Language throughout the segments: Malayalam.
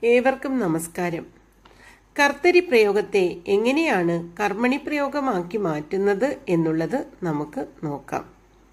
ഏവർക്കും നമസ്കാരം കർത്തരി പ്രയോഗത്തെ എങ്ങനെയാണ് കർമ്മണി പ്രയോഗമാക്കി മാറ്റുന്നത് എന്നുള്ളത് നമുക്ക് നോക്കാം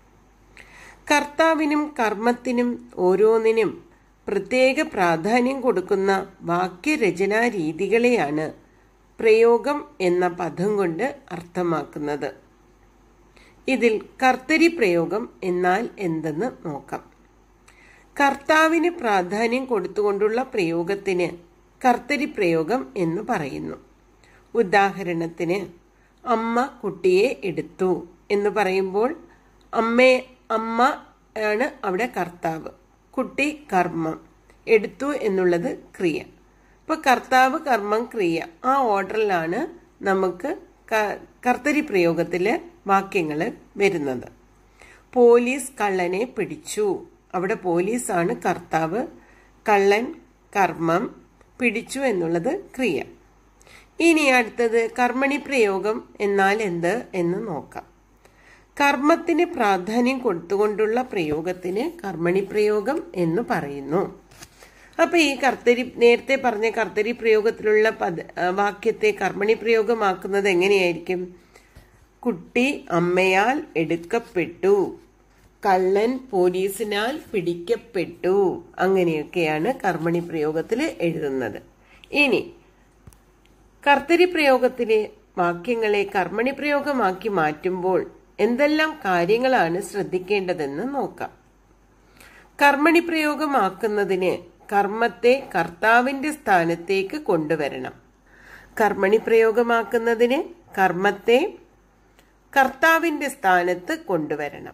കർത്താവിനും കർമ്മത്തിനും ഓരോന്നിനും പ്രത്യേക പ്രാധാന്യം കൊടുക്കുന്ന വാക്യരചനാ രീതികളെയാണ് പ്രയോഗം എന്ന പദം കൊണ്ട് അർത്ഥമാക്കുന്നത് ഇതിൽ കർത്തരി പ്രയോഗം എന്നാൽ എന്തെന്ന് നോക്കാം കർത്താവിന് പ്രാധാന്യം കൊടുത്തുകൊണ്ടുള്ള പ്രയോഗത്തിന് കർത്തരി പ്രയോഗം എന്ന് പറയുന്നു ഉദാഹരണത്തിന് അമ്മ കുട്ടിയെ എടുത്തു എന്ന് പറയുമ്പോൾ അമ്മേ അമ്മ ആണ് അവിടെ കർത്താവ് കുട്ടി കർമ്മം എടുത്തു എന്നുള്ളത് ക്രിയ ഇപ്പൊ കർത്താവ് കർമ്മം ക്രിയ ആ ഓർഡറിലാണ് നമുക്ക് കർത്തരി പ്രയോഗത്തിലെ വാക്യങ്ങൾ വരുന്നത് പോലീസ് കള്ളനെ പിടിച്ചു അവിടെ പോലീസാണ് കർത്താവ് കള്ളൻ കർമ്മം പിടിച്ചു എന്നുള്ളത് ക്രിയ ഇനി അടുത്തത് കർമ്മണി പ്രയോഗം എന്നാൽ എന്ത് എന്ന് നോക്കാം കർമ്മത്തിന് പ്രാധാന്യം കൊടുത്തുകൊണ്ടുള്ള പ്രയോഗത്തിന് കർമ്മണി പ്രയോഗം എന്ന് പറയുന്നു അപ്പൊ ഈ കർത്തരി നേരത്തെ പറഞ്ഞ കർത്തരി പ്രയോഗത്തിലുള്ള പദ വാക്യത്തെ കർമ്മണി പ്രയോഗമാക്കുന്നത് എങ്ങനെയായിരിക്കും കുട്ടി അമ്മയാൽ എടുക്കപ്പെട്ടു കള്ളൻ പോലീസിനാൽ പിടിക്കപ്പെട്ടു അങ്ങനെയൊക്കെയാണ് കർമ്മണി പ്രയോഗത്തിൽ എഴുതുന്നത് ഇനി കർത്തരി പ്രയോഗത്തിലെ വാക്യങ്ങളെ കർമ്മണി പ്രയോഗമാക്കി മാറ്റുമ്പോൾ എന്തെല്ലാം കാര്യങ്ങളാണ് ശ്രദ്ധിക്കേണ്ടതെന്ന് നോക്കാം കർമ്മണി പ്രയോഗമാക്കുന്നതിന് കർമ്മത്തെ കർത്താവിന്റെ സ്ഥാനത്തേക്ക് കൊണ്ടുവരണം കർമ്മണി പ്രയോഗമാക്കുന്നതിന് കർമ്മത്തെ കർത്താവിന്റെ സ്ഥാനത്ത് കൊണ്ടുവരണം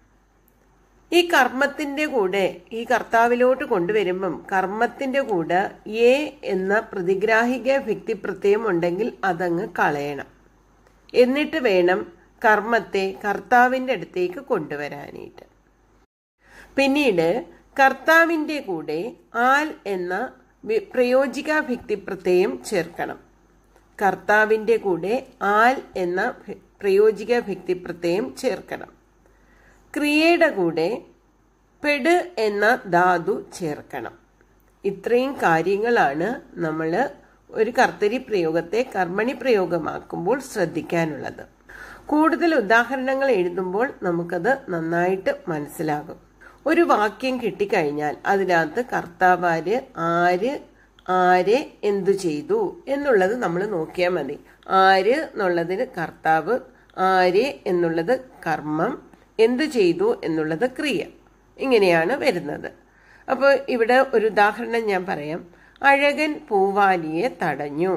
ഈ കർമ്മത്തിന്റെ കൂടെ ഈ കർത്താവിലോട്ട് കൊണ്ടുവരുമ്പം കർമ്മത്തിന്റെ കൂടെ എ എന്ന പ്രതിഗ്രാഹിക വ്യക്തിപ്രത്യയം ഉണ്ടെങ്കിൽ അതങ്ങ് കളയണം എന്നിട്ട് വേണം കർമ്മത്തെ കർത്താവിന്റെ അടുത്തേക്ക് കൊണ്ടുവരാനായിട്ട് പിന്നീട് കർത്താവിന്റെ കൂടെ ആൽ എന്ന പ്രയോജിക വ്യക്തിപ്രത്യയം ചേർക്കണം കർത്താവിന്റെ കൂടെ ആൽ എന്ന പ്രയോജിക വ്യക്തിപ്രത്യയം ചേർക്കണം ക്രിയയുടെ കൂടെ പെട് എന്ന ധാതു ചേർക്കണം ഇത്രയും കാര്യങ്ങളാണ് നമ്മൾ ഒരു കർത്തരി പ്രയോഗത്തെ കർമ്മണി പ്രയോഗമാക്കുമ്പോൾ ശ്രദ്ധിക്കാനുള്ളത് കൂടുതൽ ഉദാഹരണങ്ങൾ എഴുതുമ്പോൾ നമുക്കത് നന്നായിട്ട് മനസ്സിലാകും ഒരു വാക്യം കിട്ടിക്കഴിഞ്ഞാൽ അതിനകത്ത് കർത്താവാര് ആര് ആരെ എന്തു ചെയ്തു എന്നുള്ളത് നമ്മൾ നോക്കിയാൽ മതി ആര് എന്നുള്ളതിന് കർത്താവ് ആര് എന്നുള്ളത് കർമ്മം എന്തു ചെയ്തു എന്നുള്ളത് ക്രിയ ഇങ്ങനെയാണ് വരുന്നത് അപ്പോൾ ഇവിടെ ഒരു ഉദാഹരണം ഞാൻ പറയാം അഴകൻ പൂവാലിയെ തടഞ്ഞു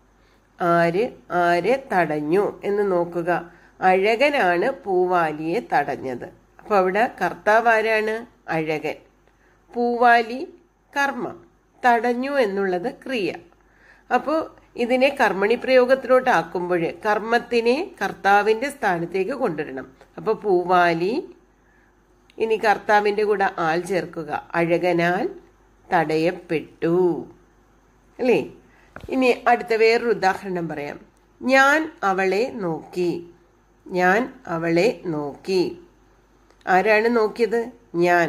ആര് ആരെ തടഞ്ഞു എന്ന് നോക്കുക അഴകനാണ് പൂവാലിയെ തടഞ്ഞത് അപ്പോൾ അവിടെ കർത്താവ് ആരാണ് അഴകൻ പൂവാലി കർമ്മം തടഞ്ഞു എന്നുള്ളത് ക്രിയ അപ്പോൾ ഇതിനെ കർമ്മണി പ്രയോഗത്തിലോട്ട് ആക്കുമ്പോൾ കർമ്മത്തിനെ കർത്താവിന്റെ സ്ഥാനത്തേക്ക് കൊണ്ടുവരണം അപ്പൊ പൂവാലി ഇനി കർത്താവിന്റെ കൂടെ ആൾ ചേർക്കുക അഴകനാൽ തടയപ്പെട്ടു അല്ലേ ഇനി അടുത്ത വേറൊരു ഉദാഹരണം പറയാം ഞാൻ അവളെ നോക്കി ഞാൻ അവളെ നോക്കി ആരാണ് നോക്കിയത് ഞാൻ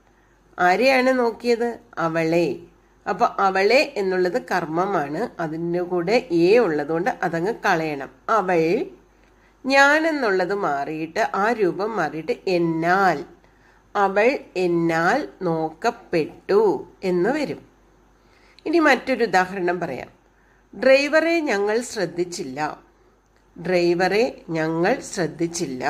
ആരെയാണ് നോക്കിയത് അവളെ അപ്പൊ അവളെ എന്നുള്ളത് കർമ്മമാണ് അതിൻ്റെ കൂടെ എ ഉള്ളതുകൊണ്ട് അതങ്ങ് കളയണം അവൾ ഞാൻ എന്നുള്ളത് മാറിയിട്ട് ആ രൂപം മാറിയിട്ട് എന്നാൽ അവൾ എന്നാൽ നോക്കപ്പെട്ടു എന്ന് വരും ഇനി മറ്റൊരു ഉദാഹരണം പറയാം ഡ്രൈവറെ ഞങ്ങൾ ശ്രദ്ധിച്ചില്ല ഡ്രൈവറെ ഞങ്ങൾ ശ്രദ്ധിച്ചില്ല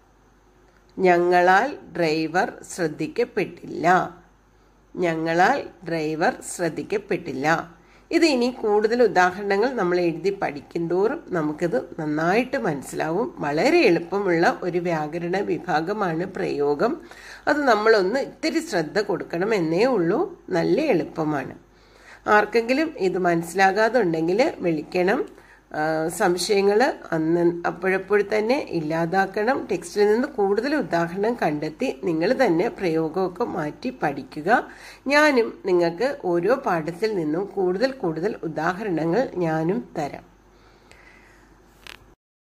ഞങ്ങളാൽ ഡ്രൈവർ ശ്രദ്ധിക്കപ്പെട്ടില്ല ഞങ്ങളാൽ ഡ്രൈവർ ശ്രദ്ധിക്കപ്പെട്ടില്ല ഇത് ഇനി കൂടുതൽ ഉദാഹരണങ്ങൾ നമ്മൾ എഴുതി പഠിക്കുന്തോറും നമുക്കിത് നന്നായിട്ട് മനസ്സിലാവും വളരെ എളുപ്പമുള്ള ഒരു വ്യാകരണ വിഭാഗമാണ് പ്രയോഗം അത് നമ്മളൊന്ന് ഇത്തിരി ശ്രദ്ധ കൊടുക്കണം എന്നേ ഉള്ളൂ നല്ല എളുപ്പമാണ് ആർക്കെങ്കിലും ഇത് മനസ്സിലാകാതെ ഉണ്ടെങ്കിൽ വിളിക്കണം സംശയങ്ങൾ അന്ന് അപ്പോഴപ്പോൾ തന്നെ ഇല്ലാതാക്കണം ടെക്സ്റ്റിൽ നിന്ന് കൂടുതൽ ഉദാഹരണം കണ്ടെത്തി നിങ്ങൾ തന്നെ പ്രയോഗമൊക്കെ മാറ്റി പഠിക്കുക ഞാനും നിങ്ങൾക്ക് ഓരോ പാഠത്തിൽ നിന്നും കൂടുതൽ കൂടുതൽ ഉദാഹരണങ്ങൾ ഞാനും തരാം